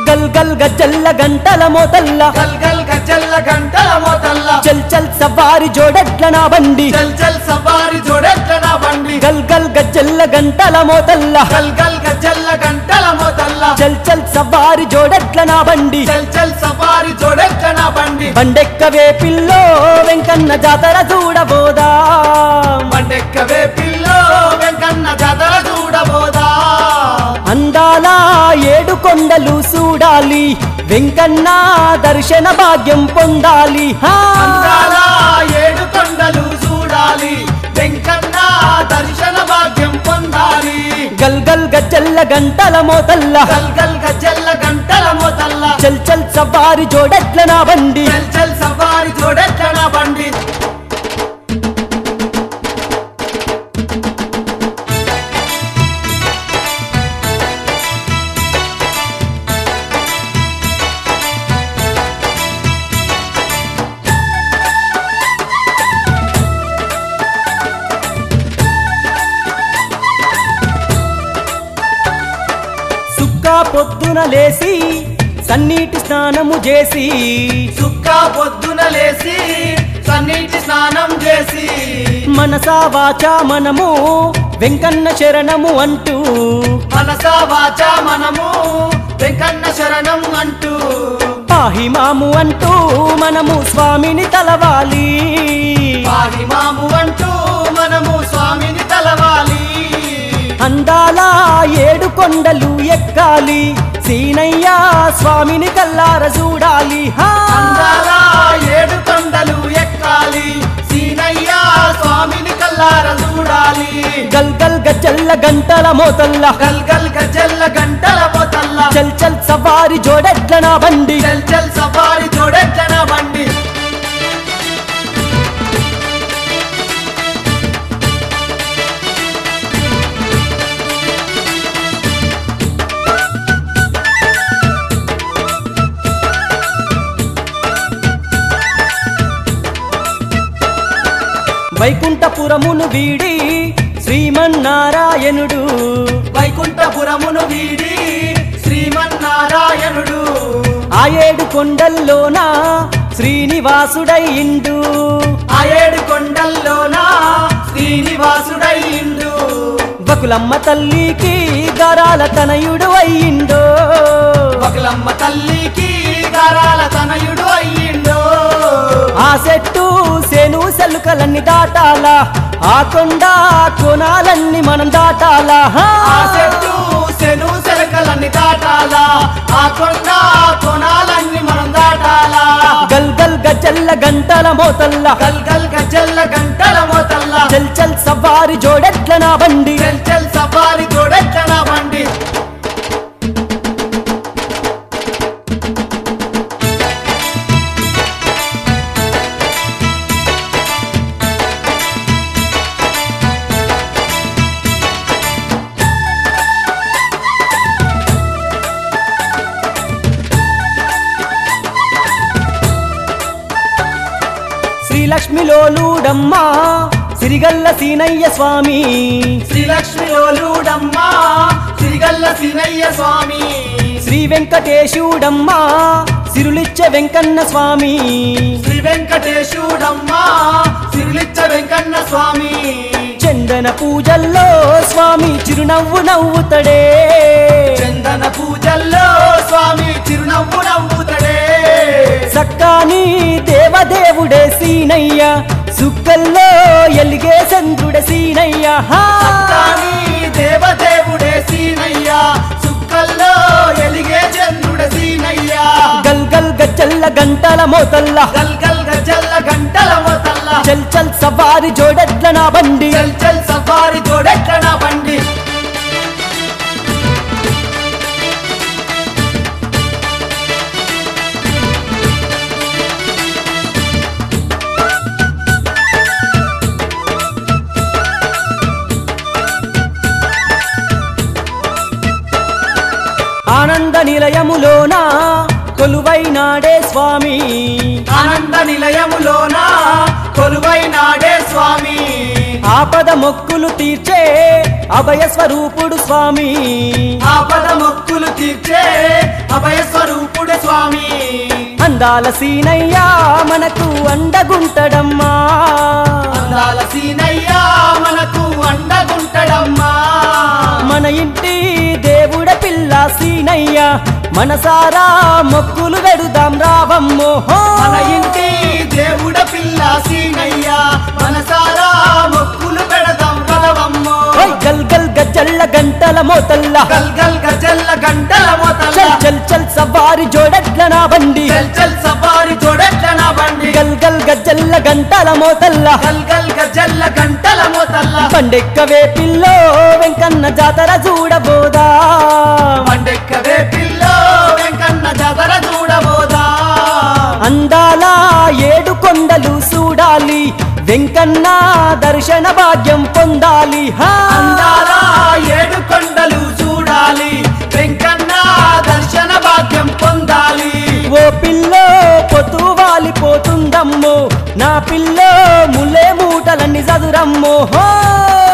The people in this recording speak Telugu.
గల్ గల్ గజ్జల్ల గంటల మోతల్ల గల్ గల్ గజ్జల్ల గంటల మోతల్ల చల్ చల్ సవారి జోడెట్ల నా బండి చల్ చల్ సవారి జోడెట్ల నా బండి గల్ గల్ గజ్జల్ల గంటల మోతల్ల గల్ గల్ గజ్జల్ల గంటల మోతల్ల చల్ చల్ సవారి జోడెట్ల నా బండి చల్ చల్ సవారి జోడెట్ల నా బండి బండెక్కవే పిల్లో వెంకన్న జాతర చూడబోదా బండెక్కవే పిల్లో వెంకన్న జాతర చూడబోదా అందాల ఏడు కొండలు చూడాలి వెంకన్న దర్శన భాగ్యం పొందాలి హా! అందాల ఏడు కొండలు చూడాలి వెంకన్న దర్శన భాగ్యం పొందాలి గల్ గల్ గజ్జల్ల గంటల మోతల్ల గల్ గల్ గజ్జల్ల గంటల మోతల్ల చల్ చల్ సవారి జోడెట్ల నా బండి చల్ చల్ సవారి జోడెట్ల నా బండి సుక్క పొద్దున లేసి సన్నీటి స్నానము చేసి సుక్క పొద్దున లేసి సన్నిటి స్నానం చేసి మనసా వాచా మనము వెంకన్న శరణము అంటూ మనసా వాచ మనము వెంకన్న శరణం అంటూ పాహిమాము అంటూ మనము స్వామిని తలవాలి పాహిమాము అంటూ మనము స్వామిని తలవాలి అందాల ఏడు కొండలు ఎక్కాలి సీనయ్య స్వామిని కల్లార చూడాలి హా! అందాల ఏడు కొండలు ఎక్కాలి సీనయ్య స్వామిని కల్లార చూడాలి గల్ గల్ గజ్జల్ల గంటల మోతల్ల గల్ గల్ గజల్ల గంటల పోతల్ల చల్ చల్ సవారి జోడెట్ల నా బండి చల్ చల్ సఫారి జోడెట్లన బండి వైకుంఠపురమును వీడి శ్రీమన్నారాయణుడు వైకుంఠపురమును వీడి శ్రీమన్నారాయణుడు ఆ ఏడు కొండల్లోన శ్రీనివాసుడయిండు ఆ ఏడు కొండల్లోన శ్రీనివాసుడయ్యిండు బకులమ్మ తల్లికి గరాల తనయుడు అయ్యిండో ఒకలమ్మ తల్లికి గారాల తనయుడు అయ్యిండు ఆ చెట్టు సేను సెలుకలన్నీ దాటాలా ఆ కొండ కోనాలన్నీ మనం దాటాలా హా! ఆ చెట్టు శను సెలకలన్నీ దాటాలా ఆ కొండ కొనాలన్నీ మనం దాటాలా గల్ గల్ గజల్ల గంటల మోతల్ల గల్ గల్ గజల్ల గంటల మోతల్ల చల్ చల్ సవారి జోడెట్ల నా బండి చల్ చల్ సఫారి జోడెట్లన బండి శ్రీలక్ష్మిలోలుడమ్మ సిరిగల్ల సీనయ్య స్వామి శ్రీలక్ష్మిలోలుడమ్మ సిరిగల్ల సినయ్య స్వామి శ్రీ వెంకటేశుడమ్మ సిరులిచ్చ వెంకన్న స్వామి శ్రీ వెంకటేశుడమ్మ సిరిలిచ్చ వెంకన్న స్వామి చందన పూజల్లో స్వామి చిరునవ్వు నవ్వుతడే చందన పూజల్లో స్వామి చిరునవ్వు నవ్వుతడే సక్కాని దేవదేవుడే సీనయ్య సుక్కల్లో ఎలిగే చంద్రుడే సీనయ్య హా! కానీ దేవదేవుడే సీనయ్య సుక్కల్లో ఎలిగే చంద్రుడ సీనయ్య గల్ గల్ గజ్జల్ల గంటల మోతల్ల గల్ గల్ గజల్ల గంటల మోతల్ల చల్ చల్ సవారి జోడెట్ల నా బండి చల్ చల్ సఫారి జోడెట్లన బండి ఆనంద నిలయములోన కొలువైనాడే స్వామి ఆనంద నిలయములోన కొలువైనాడే స్వామి ఆపద మొక్కులు తీర్చే అభయ స్వరూపుడు స్వామి ఆపద మొక్కులు తీర్చే అభయ స్వరూపుడు స్వామి అందాల సీనయ్యా మనకు అండగుంటడమ్మా అందాల సీనయ్య మనకు అండగుంటడమ్మా మన ఇంటి దేవుడ పిల్ల సీనయ్య మనసారా మొక్కులు వెడుదాం రావమ్మో హో! మన ఇంటి దేవుడ పిల్ల సీనయ్య మనసారా మొక్కులు పెడదాం కదవమ్మో ఓయ్ గల్ గల్ గజ్జల్ల గంటల మోతల్లా గల్ గల్ గజల్ల గంటల మోతల్ల చల్ చల్ చల్ సవారి జోడెట్ల నా బండి చల్ చల్ సఫారి చూడట్ల నా బండి గల్ గల్ గజ్జల్ల గంటల మోతల్లా గల్ గల్ గజల్ల గంటల మోతల్ల పండెక్కవే పిల్లో వెంకన్న జాతర చూడబోదా పండెక్కవే పిల్లో వెంకన్న జాతర చూడబోదా అందాల ఏడు కొండలు చూడాలి వెంకన్న దర్శన భాగ్యం పొందాలి హా! అందాల ఏడు కొండలు చూడాలి వెంకన్న దర్శన భాగ్యం పొందాలి ఓ పిల్లో పొతు వాలిపోతుందమ్మో నా పిల్లో ములే మూటలన్నీ చదురమ్మో హో